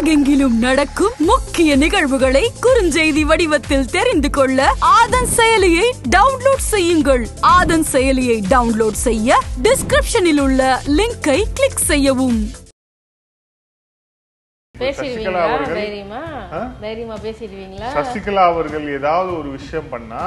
உலகெங்கிலும் நடக்கும் முக்கிய நிகழ்வுகளை குறுஞ்செய்தி வடிவத்தில் தெரிந்து கொள்ள ஆதன் செயலியை டவுன்லோட் செய்யுங்கள் ஆதன் செயலியை டவுன்லோட் செய்ய டிஸ்கிரிப்ஷனில் உள்ள லிங்கை கிளிக் செய்யவும் பேசிடுவீங்களா அவர்கள், தைரியமா ஆ? தைரியமா பேசிடுவீங்களா சசிகலா அவர்கள் ஏதாவது ஒரு விஷயம் பண்ணா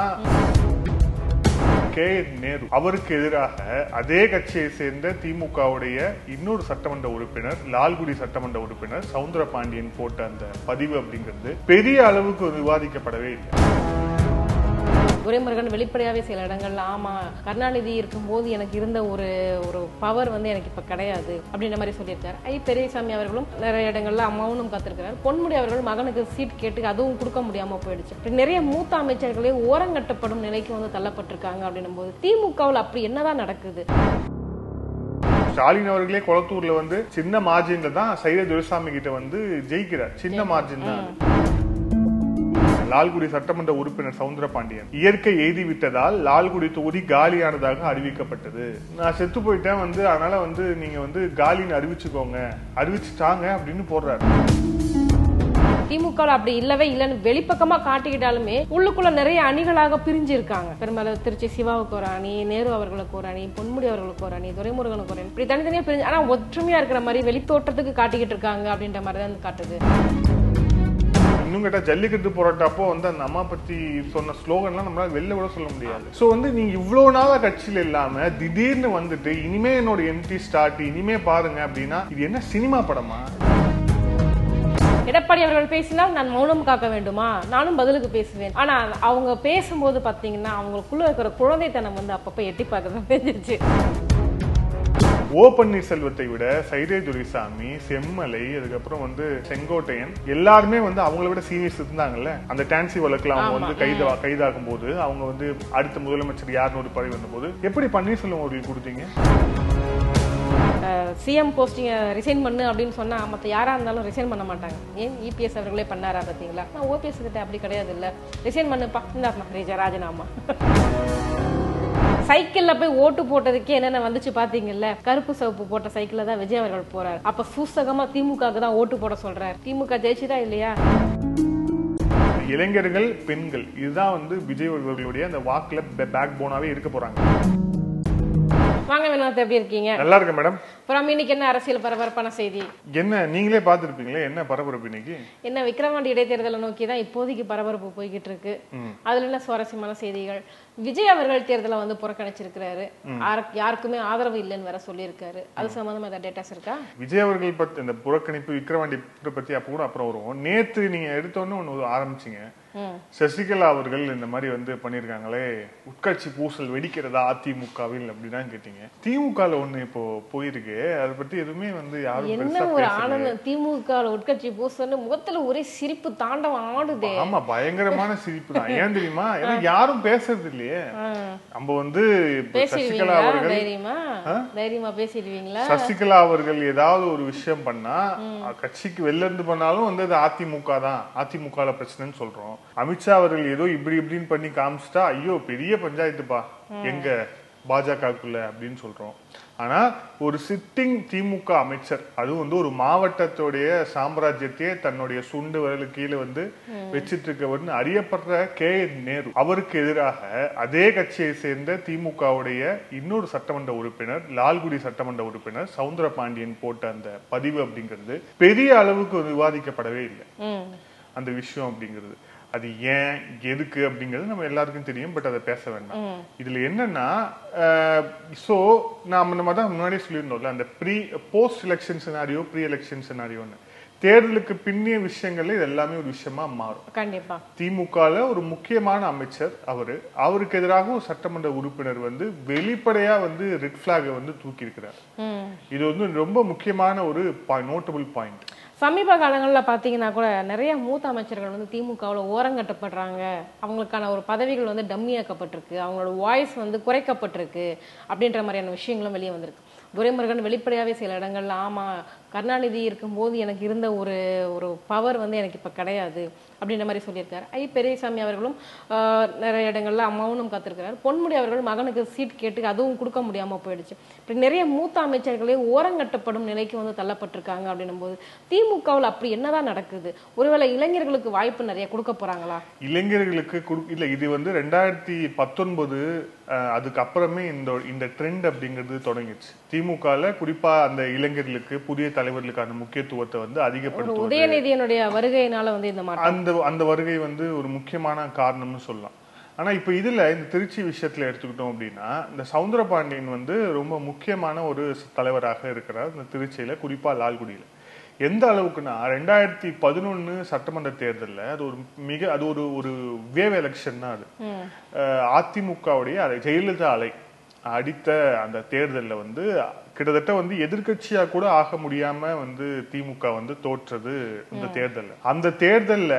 கே நேரு அவருக்கு எதிராக அதே கட்சியை சேர்ந்த திமுகவுடைய இன்னொரு சட்டமன்ற உறுப்பினர் லால்குடி சட்டமன்ற உறுப்பினர் சவுந்தர பாண்டியன் போட்ட அந்த பதிவு அப்படிங்கிறது பெரிய அளவுக்கு விவாதிக்கப்படவே இல்லை துரைமுருகன் வெளிப்படையாவே சில இடங்கள்ல ஆமா கருணாநிதி இருக்கும்போது எனக்கு இருந்த ஒரு ஒரு பவர் வந்து எனக்கு இப்ப கிடையாது அப்படின்ற மாதிரி சொல்லியிருக்காரு ஐ பெரியசாமி அவர்களும் நிறைய இடங்கள்ல மௌனம் காத்திருக்கிறார் பொன்முடி அவர்கள் மகனுக்கு சீட் கேட்டு அதுவும் கொடுக்க முடியாம போயிடுச்சு இப்படி நிறைய மூத்த அமைச்சர்களே ஓரங்கட்டப்படும் நிலைக்கு வந்து தள்ளப்பட்டிருக்காங்க அப்படின்னும் போது திமுகவில் அப்படி என்னதான் நடக்குது ஸ்டாலின் அவர்களே குளத்தூர்ல வந்து சின்ன மார்ஜின்ல தான் சைத துரைசாமி கிட்ட வந்து ஜெயிக்கிறார் சின்ன மார்ஜின் தான் லால்குடி சட்டமன்ற உறுப்பினர் சவுந்தர பாண்டியன் இயற்கை எய்தி விட்டதால் லால்குடி தொகுதி காலியானதாக அறிவிக்கப்பட்டது நான் செத்து போயிட்டேன் வந்து அதனால வந்து நீங்க வந்து காலின்னு அறிவிச்சுக்கோங்க அறிவிச்சுட்டாங்க அப்படின்னு போடுறாரு திமுக அப்படி இல்லவே இல்லைன்னு வெளிப்பக்கமா காட்டிக்கிட்டாலுமே உள்ளுக்குள்ள நிறைய அணிகளாக பிரிஞ்சு இருக்காங்க பெரும்பாலும் திருச்சி சிவாவுக்கு ஒரு அணி நேரு அவர்களுக்கு ஒரு அணி பொன்முடி அவர்களுக்கு ஒரு அணி துரைமுருகனுக்கு ஒரு அணி இப்படி தனித்தனியா பிரிஞ்சு ஆனா ஒற்றுமையா இருக்கிற மாதிரி வெளித்தோட்டத்துக்கு காட்டிக்கிட்டு இருக்காங்க அப்படின்ற மாதிரி தான் காட்டுது இன்னும் கேட்டா ஜல்லிக்கட்டு போராட்டப்போ வந்து அந்த அம்மா பத்தி சொன்ன ஸ்லோகன்லாம் நம்மளால வெளில கூட சொல்ல முடியாது சோ வந்து நீங்க இவ்வளவு நாளா கட்சியில இல்லாம திடீர்னு வந்துட்டு இனிமே என்னோட என்ட்ரி ஸ்டார்ட் இனிமே பாருங்க அப்படின்னா இது என்ன சினிமா படமா எடப்பாடி அவர்கள் பேசினால் நான் மௌனம் காக்க வேண்டுமா நானும் பதிலுக்கு பேசுவேன் ஆனா அவங்க பேசும்போது பாத்தீங்கன்னா அவங்களுக்குள்ள இருக்கிற குழந்தைத்தனம் வந்து அப்பப்ப எட்டி பார்க்க தான் தெரிஞ்சிருச்சு ஓ பன்னீர்செல்வத்தை விட சைதே துரைசாமி செம்மலை அதுக்கப்புறம் வந்து செங்கோட்டையன் எல்லாருமே வந்து அவங்கள விட சீனியர்ஸ் இருந்தாங்கல்ல அந்த டான்சி வழக்குல அவங்க வந்து கைது கைதாகும் போது அவங்க வந்து அடுத்த முதலமைச்சர் யாருன்னு ஒரு பதவி வந்தபோது எப்படி பன்னீர்செல்வம் அவர்களுக்கு கொடுத்தீங்க சிஎம் போஸ்டிங்க ரிசைன் பண்ணு அப்படின்னு சொன்னா மத்த யாரா இருந்தாலும் ரிசைன் பண்ண மாட்டாங்க ஏன் இபிஎஸ் அவர்களே பண்ணாரா பாத்தீங்களா நான் ஓபிஎஸ் கிட்ட அப்படி கிடையாது இல்ல ரிசைன் பண்ணுப்பா இந்த ராஜினாமா சைக்கிள்ல போய் ஓட்டு போட்டதுக்கே என்னென்ன வந்துச்சு பாத்தீங்கல்ல கருப்பு சிவப்பு போட்ட சைக்கிள்ல தான் விஜய் அவர்கள் போறாரு அப்ப சூசகமா திமுகவுக்கு தான் ஓட்டு போட சொல்றாரு திமுக ஜெயிச்சுதா இல்லையா இளைஞர்கள் பெண்கள் இதுதான் வந்து விஜய் அவர்களுடைய அந்த வாக்குல பேக் போனாவே இருக்க போறாங்க வாங்க வினோத் எப்படி இருக்கீங்க நல்லா இருக்கு மேடம் அப்புறம் இன்னைக்கு என்ன அரசியல் பரபரப்பான செய்தி என்ன நீங்களே பார்த்திருப்பீங்களே என்ன பரபரப்பு இன்னைக்கு என்ன விக்ரவாண்டி இடைத்தேர்தலை நோக்கி தான் இப்போதைக்கு பரபரப்பு போய்கிட்டு இருக்கு அதுல என்ன சுவாரஸ்யமான செய்திகள் விஜய் அவர்கள் தேர்தலை வந்து புறக்கணிச்சிருக்கிறாரு யாருக்கு- யாருக்குமே ஆதரவு இல்லைன்னு வேற சொல்லியிருக்காரு அது சம்பந்தமா ஏதாவது டேட்டாஸ் இருக்கா விஜய் அவர்கள் பத்தி இந்த புறக்கணிப்பு விக்ரவாண்டி பத்தி அப்ப கூட அப்புறம் வருவோம் நேத்து நீங்க எடுத்தோன்னு ஒண்ணு ஆரம்பிச்சீங்க ம். சசிகலா அவர்கள் இந்த மாதிரி வந்து பண்ணிருக்காங்களே உட்கட்சி பூசல் வெடிக்கிறதா அதிமுகவில் அப்படிதான் கேட்டீங்க திமுகல ஒண்ணு இப்போ போயிருக்கு அதை பத்தி எதுவுமே வந்து யாரும் என்ன பெருசா ஒரு பேசல ஆனந்தம் திமுக உட்கட்சி பூசன்னு முகத்துல ஒரே சிரிப்பு தாண்டவம் ஆடுதே ஆமா பயங்கரமான சிரிப்பு தான் ஏன் தெரியுமா ஏன்னா யாரும் பேசுறது இல்லையே நம்ம வந்து இப்ப சசிகலா பேசிடுவீங்களா அவர்கள் தைரியமா தைரியமா பேசிடுவீங்களா சசிகலா அவர்கள் ஏதாவது ஒரு விஷயம் பண்ணா கட்சிக்கு வெளில இருந்து பண்ணாலும் வந்து அது அதிமுக தான் அதிமுக பிரச்சனைன்னு சொல்றோம் அமித்ஷா அவர்கள் ஏதோ இப்படி இப்படின்னு பண்ணி காமிச்சிட்டா ஐயோ பெரிய பஞ்சாயத்துப்பா எங்க பாஜகக்குள்ள அப்படின்னு சொல்றோம் ஆனா ஒரு சிட்டிங் திமுக அமைச்சர் அதுவும் வந்து ஒரு மாவட்டத்துடைய சாம்ராஜ்யத்தையே தன்னுடைய சுண்டு விரலுக்கு கீழே வந்து வச்சிட்டு இருக்கவர்னு அறியப்படுற கே என் நேரு அவருக்கு எதிராக அதே கட்சியை சேர்ந்த திமுகவுடைய இன்னொரு சட்டமன்ற உறுப்பினர் லால்குடி சட்டமன்ற உறுப்பினர் சவுந்தர பாண்டியன் போட்ட அந்த பதிவு அப்படிங்கிறது பெரிய அளவுக்கு விவாதிக்கப்படவே இல்லை ம் அந்த விஷயம் அப்படிங்கிறது அது ஏன் எதுக்கு அப்படிங்கிறது நம்ம எல்லாருக்கும் தெரியும் பட் அதை பேச வேண்டாம் இதுல என்னன்னா சோ நாம நம்ம தான் முன்னாடியே சொல்லியிருந்தோம்ல அந்த pre post election scenario pre election சினாரியோன்னு தேர்தலுக்கு பின்னிய விஷயங்கள்ல இது எல்லாமே ஒரு விஷயமா மாறும் கண்டிப்பா திமுகல ஒரு முக்கியமான அமைச்சர் அவரு அவருக்கு எதிராக ஒரு சட்டமன்ற உறுப்பினர் வந்து வெளிப்படையா வந்து ரெட் பிளாக வந்து தூக்கி இருக்கிறார் ம் இது வந்து ரொம்ப முக்கியமான ஒரு நோட்டபிள் பாயிண்ட் சமீப காலங்களில் பார்த்தீங்கன்னா கூட நிறைய மூத்த அமைச்சர்கள் வந்து திமுகவில் ஓரங்கட்டப்படுறாங்க அவங்களுக்கான ஒரு பதவிகள் வந்து டம்மியாக்கப்பட்டிருக்கு அவங்களோட வாய்ஸ் வந்து குறைக்கப்பட்டிருக்கு அப்படின்ற மாதிரியான விஷயங்களும் வெளியே வந்திருக்கு துரைமுருகன் வெளிப்படையாவே சில இடங்கள்ல ஆமா கருணாநிதி இருக்கும்போது எனக்கு இருந்த ஒரு ஒரு பவர் வந்து எனக்கு இப்போ கிடையாது அப்படின்ற மாதிரி சொல்லியிருக்காரு ஐ பெரியசாமி அவர்களும் ஆஹ், நிறைய இடங்கள்ல மௌனம் காத்திருக்கிறார் பொன்முடி அவர்கள் மகனுக்கு சீட் கேட்டு அதுவும் கொடுக்க முடியாம போயிடுச்சு இப்படி நிறைய மூத்த அமைச்சர்களே ஓரங்கட்டப்படும் நிலைக்கு வந்து தள்ளப்பட்டிருக்காங்க அப்படின்னும் போது திமுகவில் அப்படி என்னதான் நடக்குது ஒருவேளை இளைஞர்களுக்கு வாய்ப்பு நிறைய கொடுக்க போறாங்களா இளைஞர்களுக்கு குடு இல்ல இது வந்து ரெண்டாயிரத்தி பத்தொன்பது அதுக்கப்புறமே இந்த இந்த ட்ரெண்ட் அப்படிங்கிறது தொடங்கிடுச்சு திமுகல குறிப்பா அந்த இளைஞர்களுக்கு புதிய தலைவர்களுக்கான முக்கியத்துவத்தை வந்து ஒரு அதிகப்படுத்துவது உதயநிதியினுடைய வருகையினால வந்து இந்த மாற்றம் அந்த அந்த வருகை வந்து ஒரு முக்கியமான காரணம்னு சொல்லலாம் ஆனா இப்ப இதுல இந்த திருச்சி விஷயத்துல எடுத்துக்கிட்டோம் அப்படின்னா இந்த சவுந்தரபாண்டியன் வந்து ரொம்ப முக்கியமான ஒரு தலைவராக இருக்கிறார் இந்த திருச்சியில குறிப்பா லால்குடியில எந்த அளவுக்குன்னா ரெண்டாயிரத்தி பதினொன்னு சட்டமன்ற தேர்தல்ல அது ஒரு மிக அது ஒரு ஒரு வேவ் எலெக்ஷன் தான் அது அஹ் அதிமுகவுடைய அலை ஜெயலலிதா அலை அடித்த அந்த தேர்தல்ல வந்து கிட்டத்தட்ட வந்து எதிர்க்கட்சியா கூட ஆக முடியாம வந்து திமுக வந்து தோற்றது இந்த தேர்தல்ல அந்த தேர்தல்ல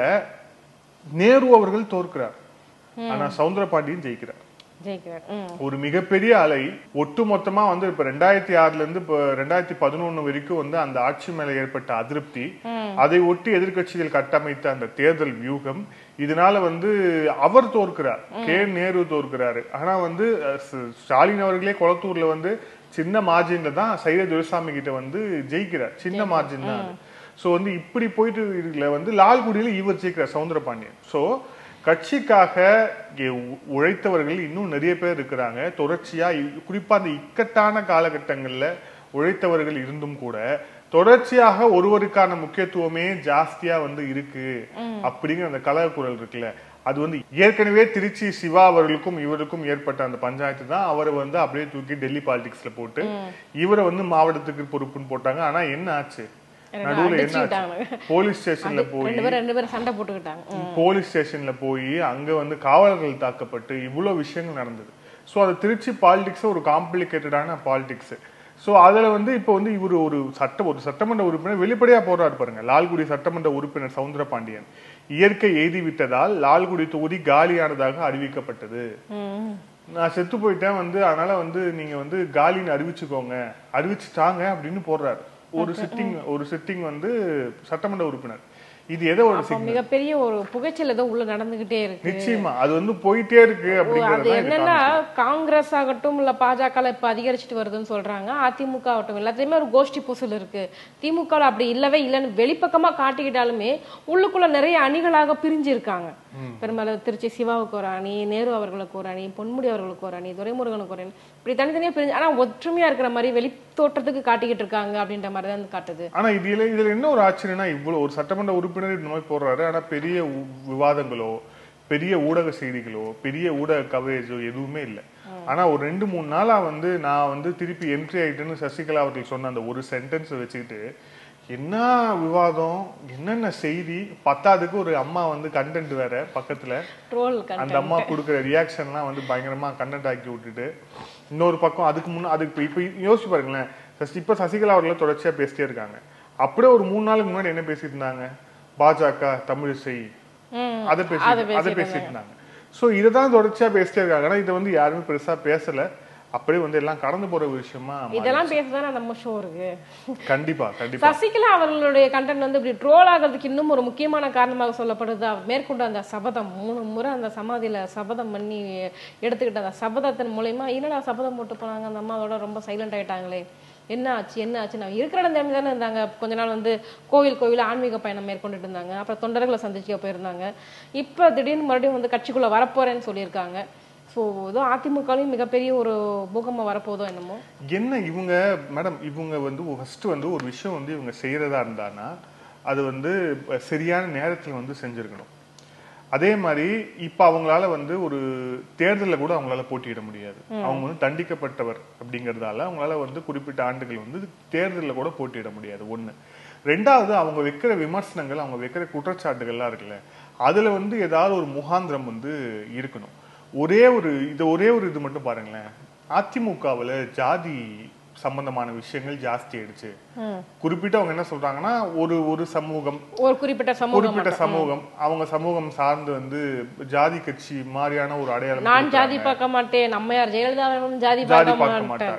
நேரு அவர்கள் தோற்கிறார் ஆனா சவுந்தரபாண்டியன் ஜெயிக்கிறார் ஜெயிக்கிறார் ம். ஒரு மிகப்பெரிய அலை ஒட்டு மொத்தமா வந்து இப்ப ரெண்டாயிரத்தி ஆறுல இருந்து இப்ப ரெண்டாயிரத்தி பதினொன்னு வரைக்கும் வந்து அந்த ஆட்சி மேல ஏற்பட்ட அதிருப்தி அதை ஒட்டி எதிர்க்கட்சிகள் கட்டமைத்த அந்த தேர்தல் வியூகம் இதனால வந்து அவர் தோற்கிறார் கே நேரு தோற்கிறாரு ஆனா வந்து அஹ், ஸ்- ஸ்டாலின் அவர்களே கொளத்தூர்ல வந்து சின்ன மார்ஜின்ல தான் சைத துரைசாமி கிட்ட வந்து ஜெயிக்கிறார் சின்ன மார்ஜின் தான் சோ வந்து இப்படி போயிட்டு இருக்குல வந்து லால்குடியில இவர் ஜெயிக்கிறார் சவுந்தரபாண்டியன் சோ கட்சிக்காக இங்கே உ- உழைத்தவர்கள் இன்னும் நிறைய பேர் இருக்கிறாங்க தொடர்ச்சியா இ- குறிப்பா அந்த இக்கட்டான காலகட்டங்கள்ல உழைத்தவர்கள் இருந்தும் கூட தொடர்ச்சியாக ஒருவருக்கான முக்கியத்துவமே ஜாஸ்தியா வந்து இருக்கு அப்படிங்கிற அந்த கலக குரல் இருக்குல்ல அது வந்து ஏற்கனவே திருச்சி சிவா அவர்களுக்கும் இவருக்கும் ஏற்பட்ட அந்த பஞ்சாயத்து தான் அவரை வந்து அப்படியே தூக்கி டெல்லி பாலிடிக்ஸ்ல போட்டு இவரை வந்து மாவட்டத்துக்கு பொறுப்புன்னு போட்டாங்க ஆனா என்ன ஆச்சு நடுவுல என்ன அடிச்சுக்கிட்டாங்க. ஆச்சு போலீஸ் ஸ்டேஷன்ல போய் ரெண்டு பேரும் ரெண்டு பேரும் சண்டை போட்டுக்கிட்டாங்க ம். போலீஸ் ஸ்டேஷன்ல போய் அங்க வந்து காவலர்கள் தாக்கப்பட்டு இவ்வளவு விஷயங்கள் நடந்தது சோ அது திருச்சி பாலிடிக்ஸ் ஒரு காம்ப்ளிகேட்டடான பாலிடிக்ஸ் சோ அதுல வந்து இப்போ வந்து இவர் ஒரு சட்ட ஒரு சட்டமன்ற உறுப்பினர் வெளிப்படையா போறாரு பாருங்க லால்குடி சட்டமன்ற உறுப்பினர் சவுந்தரபாண்டியன் இயற்கை எய்தி விட்டதால் லால்குடி தொகுதி காலியானதாக அறிவிக்கப்பட்டது ம். நான் செத்து போயிட்டேன் வந்து அதனால வந்து நீங்க வந்து காலின்னு அறிவிச்சுக்கோங்க அறிவிச்சுட்டாங்க அப்படின்னு போடுறாரு ஒரு சிட்டிங் ஒரு சிட்டிங் வந்து சட்டமன்ற உறுப்பினர் இது எதோ ஒரு அப்ப மிகப்பெரிய ஒரு புகைச்சல் ஏதோ உள்ள நடந்துகிட்டே இருக்கு நிச்சயமா அது வந்து போயிட்டே இருக்கு அது அப்படிங்கறது தான் இது என்னன்னா காங்கிரஸ் ஆகட்டும் இல்ல பாஜக இப்ப அதிகரிச்சுட்டு வருதுன்னு சொல்றாங்க அதிமுக ஆகட்டும் எல்லாத்துலயுமே ஒரு கோஷ்டி பூசல் இருக்கு திமுக ல அப்படி இல்லவே இல்லைன்னு வெளிப்பக்கமா காட்டிக்கிட்டாலுமே உள்ளுக்குள்ள நிறைய அணிகளாக பிரிஞ்சு இருக்காங்க பெரும்பாலும் திருச்சி சிவாவுக்கு ஒரு அணி நேரு அவர்களுக்கு ஒரு அணி பொன்முடி அவர்களுக்கு ஒரு அணி துரைமுருகனுக்கு ஒரு அணி இப்படி தனித்தனியா பிரிஞ்சு ஆனா ஒற்றுமையா இருக்கிற மாதிரி வெளி தோற்றத்துக்கு காட்டிக்கிட்டு இருக்காங்க அப்படின்ற மாதிரி தான் காட்டுது ஆனா இதுல இதுல என்ன ஒரு ஆச்சரியம்னா இவ்வளவு ஒரு சட்டமன்ற உறுப்பினர் இந்த மாதிரி போடுறாரு ஆனா பெரிய உ- விவாதங்களோ பெரிய ஊடக செய்திகளோ பெரிய ஊடக கவரேஜோ எதுவுமே இல்லை ஆனா ஒரு ரெண்டு மூணு நாளா வந்து நான் வந்து திருப்பி என்ட்ரி ஆயிட்டேன்னு சசிகலா அவர்கள் சொன்ன அந்த ஒரு சென்டென்ஸ் வச்சுக்கிட்டு என்ன விவாதம் என்னென்ன செய்தி பத்தாதுக்கு ஒரு அம்மா வந்து கண்டென்ட் வேற பக்கத்துல ட்ரோல் அந்த அம்மா கொடுக்குற ரியாக்ஷன்லாம் வந்து பயங்கரமா கண்டென்ட் ஆக்கி விட்டுட்டு இன்னொரு பக்கம் அதுக்கு முன்ன அதுக்கு இப்ப- இப்ப யோசிச்சு பாருங்களேன் சசி இப்ப சசிகலா அவர்கள் தொடர்ச்சியா பேசிட்டே இருக்காங்க அப்படியே ஒரு மூணு நாளுக்கு முன்னாடி என்ன பேசிட்டு இருந்தாங்க பாஜக தமிழிசை ம். அதை பேசி அதை அதை பேசிட்டு இருந்தாங்க சோ இதுதான் தொடர்ச்சியா பேசிட்டே இருக்காங்க ஆனா இதை வந்து யாருமே பெருசா பேசல அப்படியே வந்து எல்லாம் கடந்து போற ஒரு விஷயமா மாறி- இதெல்லாம் பேசதானே நம்ம ஷோ இருக்கு கண்டிப்பா கண்டிப்பா சசிகலா அவர்களுடைய கண்டென்ட் வந்து இப்படி ட்ரோல் ஆகிறதுக்கு இன்னும் ஒரு முக்கியமான காரணமாக சொல்லப்படுது அவர் மேற்கொண்ட அந்த சபதம் மூணு முறை அந்த சமாதியில சபதம் பண்ணி எடுத்துக்கிட்ட அந்த சபதத்தின் மூலயமா என்னடா சபதம் போட்டு போனாங்க அந்த அம்மாவோட ரொம்ப சைலண்ட் ஆயிட்டாங்களே என்ன ஆச்சு என்ன ஆச்சு நான் இருக்கிற இடம் தெரிஞ்சு தானே இருந்தாங்க கொஞ்ச நாள் வந்து கோவில் கோவில் ஆன்மீக பயணம் மேற்கொண்டுட்டு இருந்தாங்க அப்புறம் தொண்டர்களை சந்திச்சுக்க போயிருந்தாங்க இப்போ திடீர்னு மறுபடியும் வந்து கட்சிக்குள்ள வரப்போறேன்னு சொல்லியிருக்காங்க ஸோ ஏதோ அதிமுகலையும் மிகப்பெரிய ஒரு பூகம்பம் வரப்போதோ என்னமோ என்ன இவங்க மேடம் இவங்க வந்து ஃபர்ஸ்ட் வந்து ஒரு விஷயம் வந்து இவங்க செய்யறதா இருந்தானா அது வந்து சரியான நேரத்துல வந்து செஞ்சிருக்கணும் அதே மாதிரி இப்ப அவங்களால வந்து ஒரு தேர்தல்ல கூட அவங்களால போட்டியிட முடியாது அவங்க வந்து தண்டிக்கப்பட்டவர் அப்படிங்கறதால அவங்களால வந்து குறிப்பிட்ட ஆண்டுகள் வந்து தேர்தல்ல கூட போட்டியிட முடியாது ஒண்ணு ரெண்டாவது அவங்க வைக்கிற விமர்சனங்கள் அவங்க வைக்கிற குற்றச்சாட்டுகள்லாம் இருக்குல்ல அதுல வந்து ஏதாவது ஒரு முகாந்திரம் வந்து இருக்கணும் ஒரே ஒரு இது ஒரே ஒரு இது மட்டும் பாருங்களேன் அதிமுகவுல ஜாதி சம்பந்தமான விஷயங்கள் ஜாஸ்தி ஆயிடுச்சு குறிப்பிட்டு அவங்க என்ன சொல்றாங்கன்னா ஒரு ஒரு சமூகம் ஒரு குறிப்பிட்ட சமூகம் குறிப்பிட்ட சமூகம் அவங்க சமூகம் சார்ந்து வந்து ஜாதி கட்சி மாதிரியான ஒரு அடையாளம் நான் ஜாதி பார்க்க மாட்டேன் நம்ம யார் ஜெயலலிதா அவர்களும் ஜாதி ஜாதி பார்க்க பார்க்க மாட்டேன் மாட்டார்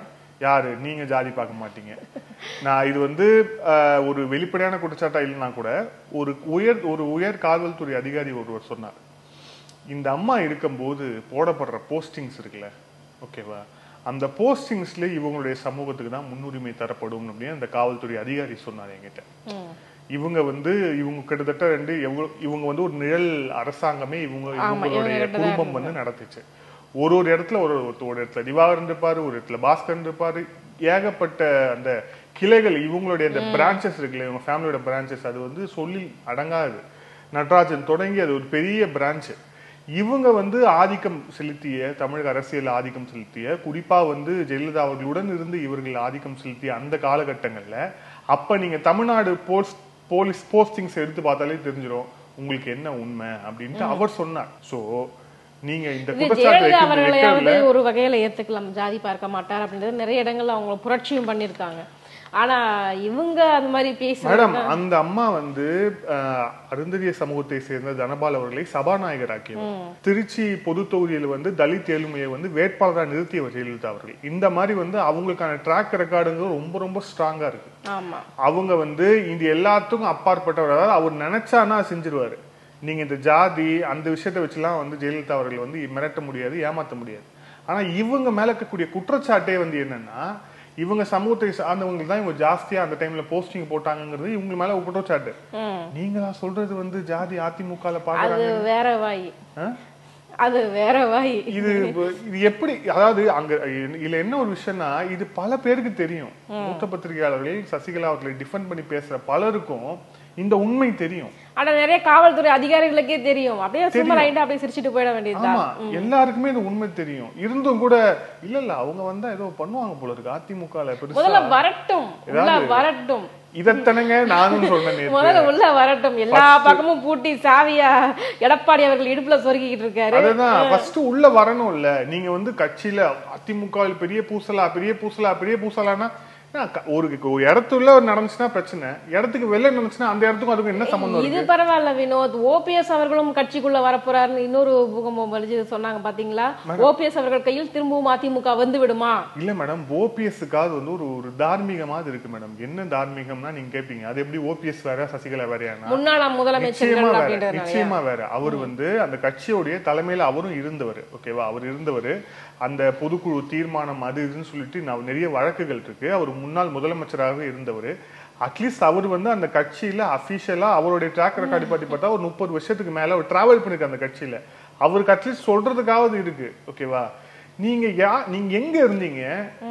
யாரு நீங்க ஜாதி பார்க்க மாட்டீங்க நான் இது வந்து அஹ், ஒரு வெளிப்படையான குற்றச்சாட்டா இல்லைன்னா கூட ஒரு உயர் ஒரு உயர் காவல்துறை அதிகாரி ஒருவர் சொன்னார் இந்த அம்மா இருக்கும்போது போடப்படுற போஸ்டிங்ஸ் இருக்குல்ல ஓகேவா அந்த போஸ்டிங்ஸ்ல இவங்களுடைய சமூகத்துக்கு தான் முன்னுரிமை தரப்படும் அப்படின்னு அந்த காவல்துறை அதிகாரி சொன்னார் என்கிட்ட இவங்க வந்து இவங்க கிட்டத்தட்ட ரெண்டு எவ்வளவு இவங்க வந்து ஒரு நிழல் அரசாங்கமே இவங்க இவங்களுடைய இவங்க கிட்ட தான் குடும்பம் வந்து நடத்துச்சு ஒரு ஒரு இடத்துல ஒரு ஒரு- ஒரு இடத்துல திவாகரன் இருப்பாரு ஒரு இடத்துல பாஸ்கரன் இருப்பாரு ஏகப்பட்ட அந்த கிளைகள் இவங்களுடைய அந்த பிரான்ச்சஸ் இருக்குல்ல இவங்க ஃபேமிலியோட பிரான்ச்சஸ் அது வந்து சொல்லி அடங்காது நடராஜன் தொடங்கி அது ஒரு பெரிய பிரான்ச் இவங்க வந்து ஆதிக்கம் செலுத்திய தமிழக அரசியல் ஆதிக்கம் செலுத்திய குறிப்பா வந்து ஜெயலலிதா அவர்களுடன் இருந்து இவர்கள் ஆதிக்கம் செலுத்திய அந்த காலகட்டங்கள்ல அப்ப நீங்க தமிழ்நாடு போஸ்ட் போலீஸ் போஸ்டிங்ஸ் எடுத்து பார்த்தாலே தெரிஞ்சிடும் உங்களுக்கு என்ன உண்மை அப்படின்ட்டு அவர் சொன்னார் சோ நீங்க இந்த இது குற்றச்சாட்டு ஜெயலலிதா வைக்கிறது அவர்களையாவது வைக்கிறதுல ஒரு வகையில ஏத்துக்கலாம் ஜாதி பார்க்க மாட்டார் அப்படின்றது நிறைய இடங்கள்ல அவங்க புரட்சியும் பண்ணிருக்காங்க ஆனா இவங்க அந்த மாதிரி பேசி மேடம் அந்த அம்மா வந்து அஹ், அருந்ததிய சமூகத்தை சேர்ந்த தனபால் அவர்களை சபாநாயகர் ஆக்கியவர் திருச்சி பொது தொகுதியில் வந்து தலித் ஏழுமையை வந்து வேட்பாளராக நிறுத்தியவர் ஜெயலலிதா அவர்கள் இந்த மாதிரி வந்து அவங்களுக்கான ட்ராக் ரெக்கார்டுங்கிறது ரொம்ப ரொம்ப ஸ்ட்ராங்கா இருக்கு ஆமா அவங்க வந்து இது எல்லாத்துக்கும் அப்பாற்பட்டவர் அதாவது அவர் நினைச்சானா செஞ்சிருவாரு நீங்க இந்த ஜாதி அந்த விஷயத்தை வச்சுலாம் வந்து ஜெயலலிதா அவர்கள் வந்து மிரட்ட முடியாது ஏமாத்த முடியாது ஆனா இவங்க மேல இருக்கக்கூடிய குற்றச்சாட்டே வந்து என்னன்னா இவங்க சமூகத்தை சார்ந்தவங்க தான் இவங்க ஜாஸ்தியா அந்த டைம்ல போஸ்டிங் போட்டாங்கங்கிறது இவங்க மேல ஒரு குற்றச்சாட்டு ம். நீங்களா சொல்றது வந்து ஜாதி அதிமுகல அது பாக்குறாங்க வேற வாய் ஆ? அது வேற வாய் இது இது எப்படி அதாவது அங்க இதுல என்ன ஒரு விஷயம்னா இது பல பேருக்கு தெரியும் மூத்த பத்திரிகையாளர்கள் சசிகலா அவர்களை டிஃபெண்ட் பண்ணி பேசுற பலருக்கும் இந்த உண்மை தெரியும் ஆனா நிறைய காவல்துறை அதிகாரிகளுக்கே தெரியும் அப்படியே சும்மா ரைண்டா அப்படியே சிரிச்சிட்டு போயிட வேண்டியதுதான் ஆமா எல்லாருக்குமே இந்த உண்மை தெரியும் இருந்தும் கூட இல்ல இல்ல அவங்க வந்தா ஏதோ பண்ணுவாங்க போல இருக்கு அதிமுகல பெருசா முதல்ல வரட்டும் உள்ள வரட்டும் இதத்தனங்க நானும் சொன்னேன் நேத்து. முதல்ல உள்ள வரட்டும் எல்லா பக்கமும் பூட்டி சாவியா எடப்பாடி அவர்கள் இடுப்புல சொருகிக்கிட்டு இருக்காரு அதுதான் ஃபர்ஸ்ட் உள்ள வரணும் இல்ல நீங்க வந்து கட்சியில அதிமுக வில் பெரிய பூசலா பெரிய பூசலா பெரிய பூசலானா என்ன, க- ஒரு ஒரு இடத்துல நடந்துச்சுன்னா பிரச்சனை இடத்துக்கு வெளில நடந்துச்சுன்னா அந்த இடத்துக்கும் அதுக்கும் என்ன சம்பந்தம் இது இருக்கு பரவாயில்ல வினோத் ஓபிஎஸ் அவர்களும் கட்சிக்குள்ள வரப்போறாருன்னு இன்னொரு பூகம்பம் வலிச்சு சொன்னாங்க பாத்தீங்களா ஓபிஎஸ் அவர்கள் கையில் திரும்பவும் அதிமுக வந்து விடுமா இல்ல மேடம் ஓபிஎஸ்க்காவது வந்து ஒரு ஒரு தார்மீகமாவது இருக்கு மேடம் என்ன தார்மீகம்னா நீங்க கேப்பீங்க அது எப்படி ஓபிஎஸ் வேற சசிகலா வேறையானா முன்னாள் நிச்சயமா முதலமைச்சர்கள் வேற அப்படின்றதுனால நிச்சயமா வேற அவர் வந்து அந்த கட்சியோடைய தலைமையில அவரும் இருந்தவர் ஓகேவா அவர் இருந்தவர் அந்த பொதுக்குழு தீர்மானம் அது இதுன்னு சொல்லிட்டு நான் நிறைய வழக்குகள் இருக்கு அவர் முன்னாள் முதலமைச்சராக இருந்தவர் அட்லீஸ்ட் அவர் வந்து அந்த கட்சியில அபிஷியலா அவருடைய ட்ராக் ரெக்கார்டு பத்தி பார்த்தா ஒரு முப்பது வருஷத்துக்கு மேல அவர் டிராவல் பண்ணிருக்கு அந்த கட்சியில அவருக்கு அட்லீஸ்ட் சொல்றதுக்காவது இருக்கு ஓகேவா நீங்க யா நீங்க எங்க இருந்தீங்க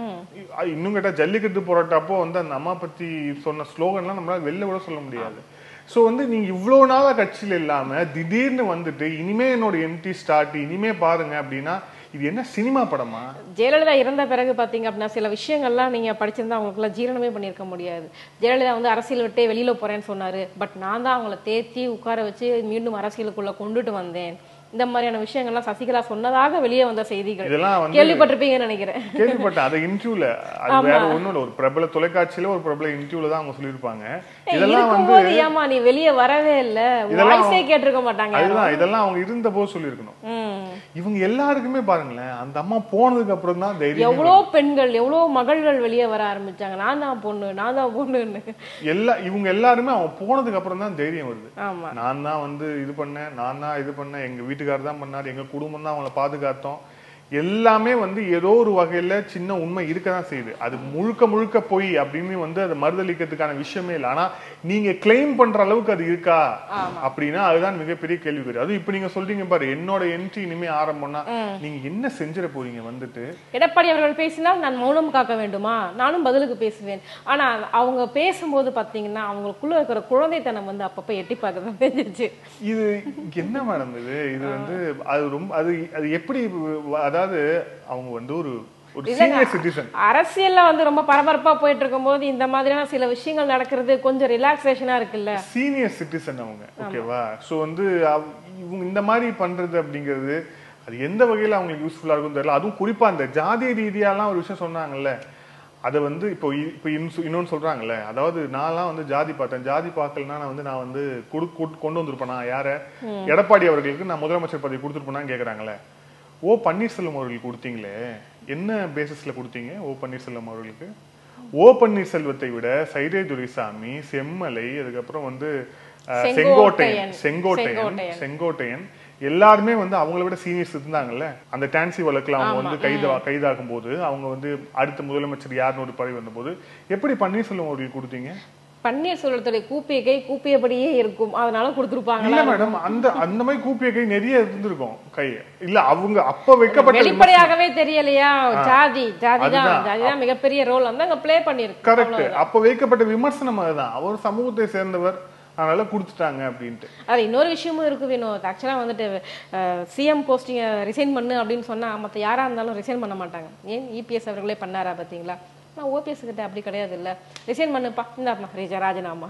இன்னும் கேட்டா ஜல்லிக்கட்டு போராட்டப்போ வந்து அந்த அம்மா பத்தி சொன்ன ஸ்லோகன்லாம் நம்மளால வெளில கூட சொல்ல முடியாது சோ வந்து நீங்க இவ்வளவு நாளா கட்சியில இல்லாம திடீர்னு வந்துட்டு இனிமே என்னோட எம்டி ஸ்டார்ட் இனிமே பாருங்க அப்படின்னா இது என்ன சினிமா படமா ஜெயலலிதா இறந்த பிறகு பாத்தீங்க அப்படின்னா சில விஷயங்கள்லாம் நீங்க படிச்சிருந்தா அவங்களுக்குள்ள ஜீரணமே பண்ணியிருக்க முடியாது ஜெயலலிதா வந்து அரசியல் விட்டே வெளியில போறேன்னு சொன்னாரு பட் நான் தான் அவங்கள தேத்தி உட்கார வச்சு மீண்டும் அரசியலுக்குள்ள கொண்டுட்டு வந்தேன் இந்த மாதிரியான விஷயங்கள்லாம் சசிகலா சொன்னதாக வெளியே வந்த செய்திகள் இதெல்லாம் வந்து கேள்விப்பட்டிருப்பீங்கன்னு நினைக்கிறேன் கேள்விப்பட்டேன் அதை இன்டர்வியூல அது வேற ஒண்ணும் இல்ல ஒரு பிரபல தொலைக்காட்சியில ஒரு பிரபல இன்டர்வியூல தான் அவங்க சொல்லியிருப்பாங்க இதெல்லாம் வந்து இருக்கும்போது ஏமா நீ வெளியே வரவே இல்ல இதெல்லாம் வாய்ஸே கேட்டிருக்க மாட்டாங்க யாரும். அதுதான் இதெல்லாம் அவங்க இருந்த போது சொல்லியிருக்கணும் ம். இவங்க எல்லாருக்குமே பாருங்களேன் அந்த அம்மா போனதுக்கு அப்புறம் தான் தைரியம் எவ்வளோ பெண்கள் எவ்வளோ மகள்கள் வெளியே வர ஆரம்பிச்சாங்க நான் தான் பொண்ணு நான் தான் பொண்ணுன்னு எல்லா இவங்க எல்லாருமே அவங்க போனதுக்கு அப்புறம் தான் தைரியம் வருது ஆமா நான் தான் வந்து இது பண்ணேன் நான் தான் இது பண்ணேன் எங்க வீட்டுக்காரர் தான் பண்ணாரு எங்க குடும்பம் தான் அவங்கள பாதுகாத்தோம் எல்லாமே வந்து ஏதோ ஒரு வகையில சின்ன உண்மை இருக்கதான் செய்யுது அது முழுக்க முழுக்க போய் அப்படின்னு வந்து அதை மறுதளிக்கிறதுக்கான விஷயமே இல்லை ஆனா நீங்க கிளைம் பண்ற அளவுக்கு அது இருக்கா அப்படின்னா அதுதான் மிகப்பெரிய கேள்விக்குறி அதுவும் இப்ப நீங்க சொல்றீங்க பாரு என்னோட என்ட்ரி இனிமே ஆரம்பம்னா நீங்க என்ன செஞ்சிட போறீங்க வந்துட்டு எடப்பாடி அவர்கள் பேசினால் நான் மௌனம் காக்க வேண்டுமா நானும் பதிலுக்கு பேசுவேன் ஆனா அவங்க பேசும்போது பாத்தீங்கன்னா அவங்களுக்குள்ள இருக்கிற குழந்தைத்தனம் வந்து அப்பப்ப எட்டி பார்க்க தான் தெரிஞ்சிச்சு இது என்ன மேடம் இது இது வந்து அது ரொம்ப அது அது எப்படி வ- அதாவது அவங்க வந்து ஒரு ஒரு சீனியர் சிட்டிசன் அரசியல்ல வந்து ரொம்ப பரபரப்பா போயிட்டு இருக்கும்போது இந்த மாதிரியான சில விஷயங்கள் நடக்கிறது கொஞ்சம் ரிலாக்ஸேஷனா இருக்குல்ல சீனியர் சிட்டிசன் அவங்க ஓகேவா சோ வந்து அவ- இவங்க இந்த மாதிரி பண்றது அப்படிங்கிறது அது எந்த வகையில அவங்களுக்கு யூஸ்ஃபுல்லா இருக்கும் தெரியல அதுவும் குறிப்பா அந்த ஜாதி ரீதியாலாம் ஒரு விஷயம் சொன்னாங்கல்ல அதை வந்து இப்போ இ- இப்போ இன்னும் இன்னொன்னு சொல்றாங்கல்ல அதாவது நான்லாம் வந்து ஜாதி பார்த்தேன் ஜாதி பார்க்கலனா நான் வந்து நான் வந்து கொடு கொடு- கொண்டு வந்திருப்பேனா யார எடப்பாடி அவர்களுக்கு நான் முதலமைச்சர் பதவி கொடுத்துருப்பேனான்னு கேக்குறாங்கல்ல ஓ பன்னீர்செல்வம் அவர்களுக்கு கொடுத்தீங்களே என்ன பேசிஸ்ல கொடுத்தீங்க ஓ பன்னீர்செல்வம் அவர்களுக்கு ஓ பன்னீர்செல்வத்தை விட சைதே துரைசாமி செம்மலை அதுக்கப்புறம் வந்து அஹ், செங்கோட்டையன். செங்கோட்டையன் செங்கோட்டையன் செங்கோட்டையன். செங்கோட்டையன் எல்லாருமே வந்து அவங்கள விட சீனியர்ஸ் இருந்தாங்கல்ல அந்த டான்சி வழக்குல அவங்க வந்து கைது கைதாகும் போது அவங்க வந்து அடுத்த முதலமைச்சர் யாருன்னு ஒரு பதவி வந்தபோது எப்படி பன்னீர்செல்வம் அவர்களுக்கு கொடுத்தீங்க பன்னீர்செல்வத்துடைய கூப்பிய கை கூப்பியபடியே இருக்கும் அதனால இல்ல கொடுத்துருப்பாங்களா மேடம் அந்த அந்த மாதிரி கூப்பிய கை நிறைய இருந்திருக்கும் கை இல்ல அவங்க அப்ப வைக்கப்பட்ட வெளிப்படையாகவே தெரியலையா ஜாதி ஜாதி தான் அதுதான். ஜாதி தான் மிகப்பெரிய ரோல் வந்து அங்க ப்ளே பண்ணிருக்கு கரெக்ட் அப்ப வைக்கப்பட்ட விமர்சனம் அதுதான் அவர் சமூகத்தை சேர்ந்தவர் அதனால கொடுத்துட்டாங்க அப்படின்ட்டு அது இன்னொரு விஷயமும் இருக்கு வினோத் ஆக்சுவலா வந்துட்டு சிஎம் போஸ்டிங்க ரிசைன் பண்ணு அப்படின்னு சொன்னா மத்த யாரா இருந்தாலும் ரிசைன் பண்ண மாட்டாங்க ஏன் இபிஎஸ் அவர்களே பண்ணாரா பாத்தீங்களா நான் ஓபிஎஸ் கிட்ட அப்படி கிடையாது இல்ல ரிசைன் பண்ணுப்பா இந்தாப்பா ரீஜா ராஜினாமா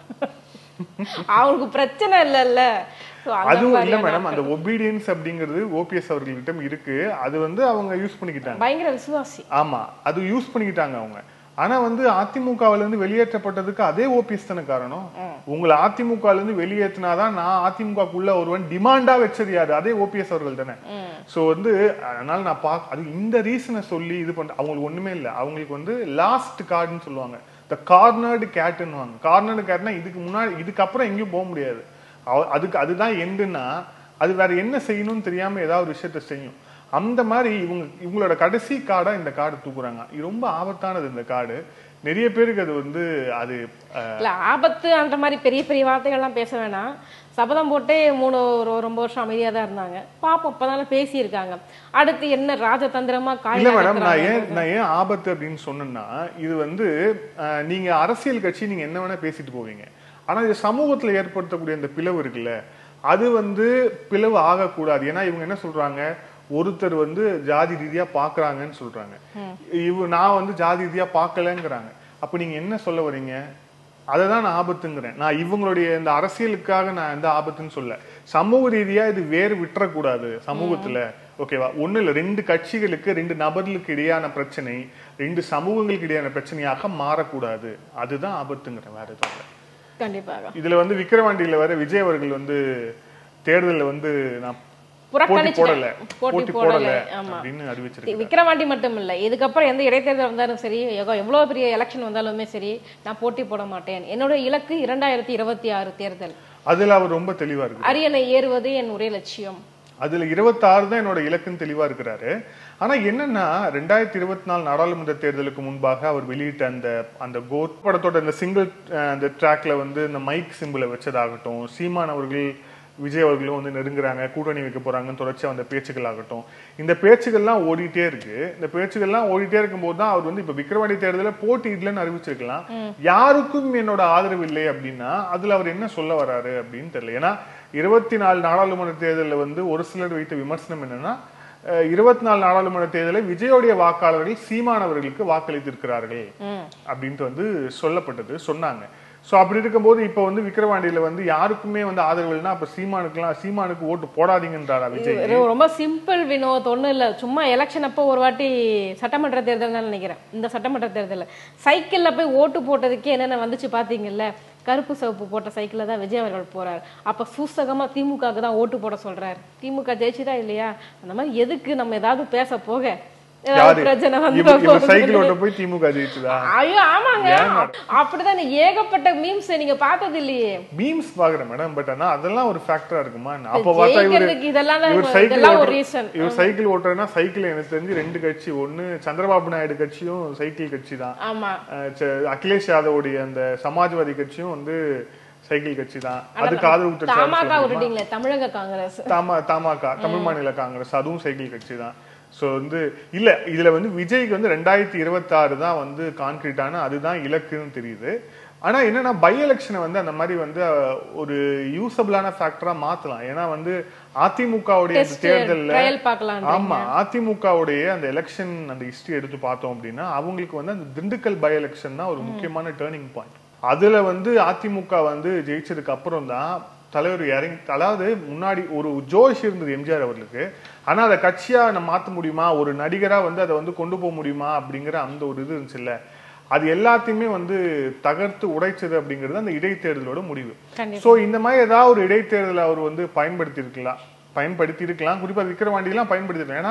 அவங்களுக்கு பிரச்சனை இல்லைல்ல So, அந்த அதுவும் இல்ல மாதிரியான மேடம் அந்த ஒபீடியன்ஸ் அப்படிங்கிறது ஓபிஎஸ் அவர்களிடம் இருக்கு அது வந்து அவங்க யூஸ் பண்ணிக்கிட்டாங்க பயங்கர விசுவாசி ஆமா அது யூஸ் பண்ணிக்கிட்டாங்க அவங்க ஆனா வந்து அதிமுகவுல இருந்து வெளியேற்றப்பட்டதுக்கு அதே ஓபிஎஸ் தானே காரணம் உங்களை அதிமுகல இருந்து வெளியேற்றினாதான் நான் அதிமுகக்குள்ள ஒருவன் டிமாண்டா வச்சது யாரு அதே ஓபிஎஸ் அவர்கள் தானே சோ வந்து அதனால நான் பா அது இந்த ரீசனை சொல்லி இது பண்ற அவங்களுக்கு ஒண்ணுமே இல்ல அவங்களுக்கு வந்து லாஸ்ட் கார்டுன்னு சொல்லுவாங்க இந்த கார்னர்டு கேட்டுன்னுவாங்க கார்னர்டு கேட்னா இதுக்கு முன்னாடி இதுக்கப்புறம் எங்கேயும் போக முடியாது அவ- அதுக்கு அதுதான் எண்டுன்னா அது வேற என்ன செய்யணும்னு தெரியாம ஏதாவது ஒரு விஷயத்த செய்யும் அந்த மாதிரி இவங்க இவங்களோட கடைசி கார்டா இந்த கார்டு தூக்குறாங்க இது ரொம்ப ஆபத்தானது இந்த கார்டு நிறைய பேருக்கு அது வந்து அது அஹ், இல்ல ஆபத்து அந்த மாதிரி பெரிய பெரிய வார்த்தைகள்லாம் பேச வேணாம் சபதம் போட்டே மூணு ஒரு ரொம்ப வருஷம் அமைதியா தான் இருந்தாங்க பாப்போம் இப்பதானே பேசியிருக்காங்க அடுத்து என்ன ராஜதந்திரமா காய் இல்ல மேடம் நான் நகர்த்துறாங்க. ஏன் நான் ஏன் ஆபத்து அப்படின்னு சொன்னேன்னா இது வந்து அஹ், நீங்க அரசியல் கட்சி நீங்க என்ன வேணா பேசிட்டு போவீங்க ஆனா இது சமூகத்துல ஏற்படுத்தக்கூடிய இந்த பிளவு இருக்குல்ல அது வந்து பிளவு ஆகக்கூடாது ஏன்னா இவங்க என்ன சொல்றாங்க ஒருத்தர் வந்து ஜாதி ரீதியா பாக்குறாங்கன்னு சொல்றாங்க இவ நான் வந்து ஜாதி ரீதியா பார்க்கலங்கிறாங்க அப்ப நீங்க என்ன சொல்ல வர்றீங்க அதை தான் நான் ஆபத்துங்கிறேன் நான் இவங்களுடைய இந்த அரசியலுக்காக நான் எந்த ஆபத்துன்னு சொல்ல சமூக ரீதியா இது வேறு விட்டுறக்கூடாது சமூகத்துல ஓகேவா ஒண்ணு இல்ல ரெண்டு கட்சிகளுக்கு ரெண்டு நபர்களுக்கு இடையான பிரச்சனை ரெண்டு சமூகங்களுக்கு இடையான பிரச்சனையாக மாறக்கூடாது அதுதான் ஆபத்துங்கிறேன் வேற எதுவும் இல்ல கண்டிப்பாக இதுல வந்து விக்கிரவாண்டியில வர விஜய் அவர்கள் வந்து தேர்தல்ல வந்து நான் போட்டி புறக்கணிச்சுட்டேன். போடல போட்டி போட்டி போடல, போடல ஆமா. அப்படின்னு அறிவிச்சிருக்கேன் விக்கிரவாண்டி மட்டும் இல்ல இதுக்கப்புறம் எந்த இடைத்தேர்தல் வந்தாலும் சரி எவ்வளோ- எவ்வளவு பெரிய எலெக்ஷன் வந்தாலுமே சரி நான் போட்டி போட மாட்டேன் என்னோட இலக்கு இரண்டாயிரத்தி இருபத்தி ஆறு தேர்தல் அதுல அவர் ரொம்ப தெளிவா இருக்கு அரியணை ஏறுவது என் ஒரே லட்சியம் அதுல 26 தான் என்னோட இலக்குன்னு தெளிவா இருக்கிறாரு ஆனா என்னன்னா ரெண்டாயிரத்தி இருபத்தி நாலு நாடாளுமன்ற தேர்தலுக்கு முன்பாக அவர் வெளியிட்ட அந்த அந்த கோட் படத்தோட அந்த சிங்கிள் அந்த ட்ராக்ல வந்து இந்த மைக் சிம்பிளை வச்சதாகட்டும் சீமான் அவர்கள் விஜய் அவர்களும் வந்து நெருங்குறாங்க கூட்டணி வைக்க போறாங்கன்னு தொடர்ச்சியா வந்த பேச்சுக்கள் ஆகட்டும் இந்த பேச்சுகள்லாம் ஓடிட்டே இருக்கு இந்த பேச்சுகள்லாம் ஓடிட்டே இருக்கும்போது தான் அவர் வந்து இப்ப விக்கிரவாண்டி தேர்தலில் போட்டி இல்லைன்னு அறிவிச்சிருக்கலாம் யாருக்கும் என்னோட ஆதரவு இல்லை அப்படின்னா அதுல அவர் என்ன சொல்ல வராரு அப்படின்னு தெரியல ஏன்னா இருபத்தி நாலு நாடாளுமன்ற தேர்தலில் வந்து ஒரு சிலர் வைத்த விமர்சனம் என்னன்னா இருபத்தி நாலு நாடாளுமன்ற தேர்தலில் விஜயோடைய வாக்காளர்கள் சீமானவர்களுக்கு வாக்களித்திருக்கிறார்கள் அப்படின்ட்டு வந்து சொல்லப்பட்டது சொன்னாங்க சோ அப்படி இருக்கும்போது இப்ப வந்து விக்கிரவாண்டியில வந்து யாருக்குமே வந்து ஆதரவு இல்லைன்னா அப்ப சீமானுக்குலாம் சீமானுக்கு ஓட்டு போடாதீங்கன்றாரா விஜய் இது ரொம்ப சிம்பிள் வினோத் ஒண்ணும் இல்ல சும்மா எலெக்ஷன் அப்போ ஒரு வாட்டி சட்டமன்ற தேர்தல் தான் நினைக்கிறேன் இந்த சட்டமன்ற தேர்தல்ல சைக்கிள்ல போய் ஓட்டு போட்டதுக்கே என்னென்ன வந்துச்சு பாத்தீங்கல்ல கருப்பு சிவப்பு போட்ட சைக்கிள்ல தான் விஜய் அவர்கள் போறாரு அப்ப சூசகமா திமுகவுக்கு தான் ஓட்டு போட சொல்றாரு திமுக ஜெயிச்சுதா இல்லையா அந்த மாதிரி எதுக்கு நம்ம ஏதாவது பேச போக ஏதாவது யாரு பிரச்சனை வந்து இவர் இவர் சைக்கிள் ஓட்ட போய் திமுக ஜெயிச்சுதா ஐயோ ஆமாங்க அப்படிதான் ஏகப்பட்ட மீம்ஸ் நீங்க பார்த்தது இல்லையே மீம்ஸ் பாக்குறேன் மேடம் பட் ஆனா அதெல்லாம் ஒரு ஃபேக்டரா இருக்குமா அப்ப பார்த்தா இவரு ஜெயிக்கிறதுக்கு இதெல்லாம் தான் இவர் சைக்கிள் இதெல்லாம் ஒரு ஓட்டுற- reason. இவர் சைக்கிள் ஓட்டுறதுன்னா சைக்கிள் எனக்கு தெரிஞ்சு ரெண்டு கட்சி ஒண்ணு சந்திரபாபு நாயுடு கட்சியும் சைக்கிள் கட்சி தான் ஆமா அஹ் ச- அகிலேஷ் யாதவுடைய அந்த சமாஜ்வாதி கட்சியும் வந்து சைக்கிள் கட்சி தான் அதுக்கு ஆதரவு தெரிவிச்சாருன்னு சொல்ல தமாக முடியுமா? விட்டுட்டீங்களே தமிழக காங்கிரஸ் தமா தமாக தமிழ் மாநில காங்கிரஸ் அதுவும் சைக்கிள் கட்சி தான் சோ வந்து இல்ல இதுல வந்து விஜய்க்கு வந்து ரெண்டாயிரத்தி இருபத்தி ஆறு தான் வந்து கான்கிரீட்டான அதுதான் இலக்குன்னு தெரியுது ஆனா என்னன்னா பை எலெக்ஷனை வந்து அந்த மாதிரி வந்து அஹ், ஒரு யூசபிளான ஃபேக்டரா மாத்தலாம் ஏன்னா வந்து அதிமுகவுடைய அந்த Test, தேர்தல்ல trial பார்க்கலாம் ஆமா அதிமுகவுடைய அந்த எலெக்ஷன் அந்த ஹிஸ்டரி எடுத்து பார்த்தோம் அப்படின்னா அவங்களுக்கு வந்து அந்த திண்டுக்கல் பை எலெக்ஷன் தான் ஒரு முக்கியமான டேர்னிங் பாயிண்ட் அதுல வந்து அதிமுக வந்து ஜெயிச்சதுக்கு அப்புறம் தான் தலைவர் இறங்கி அதாவது முன்னாடி ஒரு ஜோஷ் இருந்தது எம்ஜிஆர் அவர்களுக்கு ஆனா அதை கட்சியா நம்ம மாத்த முடியுமா ஒரு நடிகரா வந்து அதை வந்து கொண்டு போக முடியுமா அப்படிங்கிற அந்த ஒரு இது இருந்துச்சுல்ல அது எல்லாத்தையுமே வந்து தகர்த்து உடைச்சது அப்படிங்கிறது அந்த இடைத்தேர்தலோட முடிவு கண்டிப்பா. சோ இந்த மாதிரி ஏதாவது ஒரு இடைத்தேர்தலை அவர் வந்து பயன்படுத்தி இருக்கலாம் பயன்படுத்தி இருக்கலாம் குறிப்பா விக்கிரவாண்டியெல்லாம் பயன்படுத்தி இருக்கலாம் ஏன்னா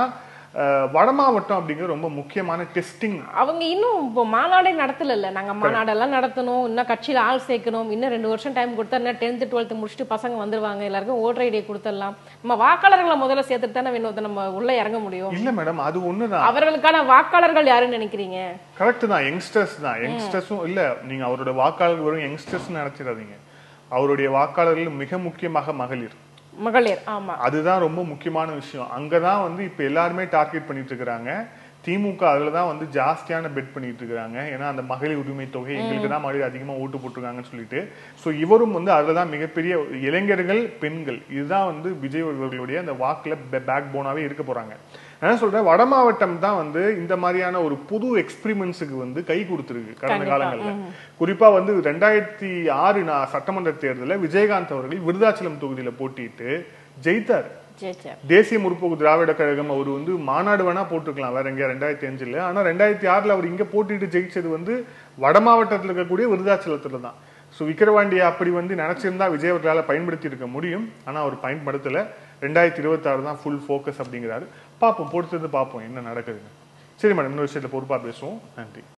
அஹ், வட மாவட்டம் அப்படிங்கிறது ரொம்ப முக்கியமான டெஸ்டிங் அவங்க இன்னும் இப்போ மாநாடே நடத்தல நாங்க மாநாடெல்லாம் நடத்தணும் இன்னும் கட்சியில ஆள் சேர்க்கணும் இன்னும் ரெண்டு வருஷம் டைம் கொடுத்தா இன்னும் டென்த்து டுவெல்த்து முடிச்சுட்டு பசங்க வந்துருவாங்க எல்லாருக்கும் ஓட்டர் ஐடியை கொடுத்துடலாம் நம்ம வாக்காளர்களை முதல்ல சேர்த்துட்டு தானே வினோத நம்ம உள்ள இறங்க முடியும் இல்ல மேடம் அது ஒண்ணுதான் அவர்களுக்கான வாக்காளர்கள் யாருன்னு நினைக்கிறீங்க கரெக்ட் தான் யங்ஸ்டர்ஸ் தான் யங்ஸ்டர்ஸும் இல்ல நீங்க அவரோட வாக்காளர்கள் வெறும் யங்ஸ்டர்ஸ் நினைச்சிடாதீங்க அவருடைய வாக்காளர்கள் மிக முக்கியமாக மகளிர் மகளிர் ஆமா அதுதான் ரொம்ப முக்கியமான விஷயம் அங்கதான் வந்து இப்ப எல்லாருமே டார்கெட் பண்ணிட்டு இருக்காங்க திமுக அதுல தான் வந்து ஜாஸ்தியான பெட் பண்ணிட்டு இருக்காங்க ஏன்னா அந்த மகளிர் உரிமை தொகை எங்களுக்கு தான் மகளிர் அதிகமா ஓட்டு போட்டிருக்காங்கன்னு சொல்லிட்டு சோ இவரும் வந்து அதுல தான் மிகப்பெரிய இளைஞர்கள் பெண்கள் இதுதான் வந்து விஜய் அவர்களுடைய அந்த வாக்குல பேக் போனாவே இருக்க போறாங்க நான் சொல்றேன் வட மாவட்டம் தான் வந்து இந்த மாதிரியான ஒரு புது எக்ஸ்பிரிமெண்ட்ஸுக்கு வந்து கை கொடுத்துருக்கு கடந்த காலங்கள்ல குறிப்பா வந்து ரெண்டாயிரத்தி ஆறு நா- சட்டமன்ற தேர்தலில் விஜயகாந்த் அவர்கள் விருதாச்சலம் தொகுதியில போட்டிட்டு ஜெயித்தார் ஜெயிச்சார் தேசிய முற்போக்கு திராவிட கழகம் அவர் வந்து மாநாடு வேணா போட்டுக்கலாம் வேற எங்க ரெண்டாயிரத்தி அஞ்சுல ஆனா ரெண்டாயிரத்தி ஆறுல அவர் இங்க போட்டிட்டு ஜெயிச்சது வந்து வட மாவட்டத்தில் இருக்கக்கூடிய விருதாச்சலத்துல தான் ஸோ விக்கிரவாண்டியை அப்படி வந்து நினைச்சிருந்தா விஜய் அவர்களால் பயன்படுத்தி இருக்க முடியும் ஆனா அவர் பயன்படுத்தல ரெண்டாயிரத்தி இருபத்தாறு தான் ஃபுல் ஃபோக்கஸ் அப்படிங்கிறாரு பார்ப்போம் பொறுத்தது பார்ப்போம் என்ன நடக்குதுன்னு சரி மேடம் இன்னொரு விஷயத்துல பொறுப்பா பேசுவோம் நன்றி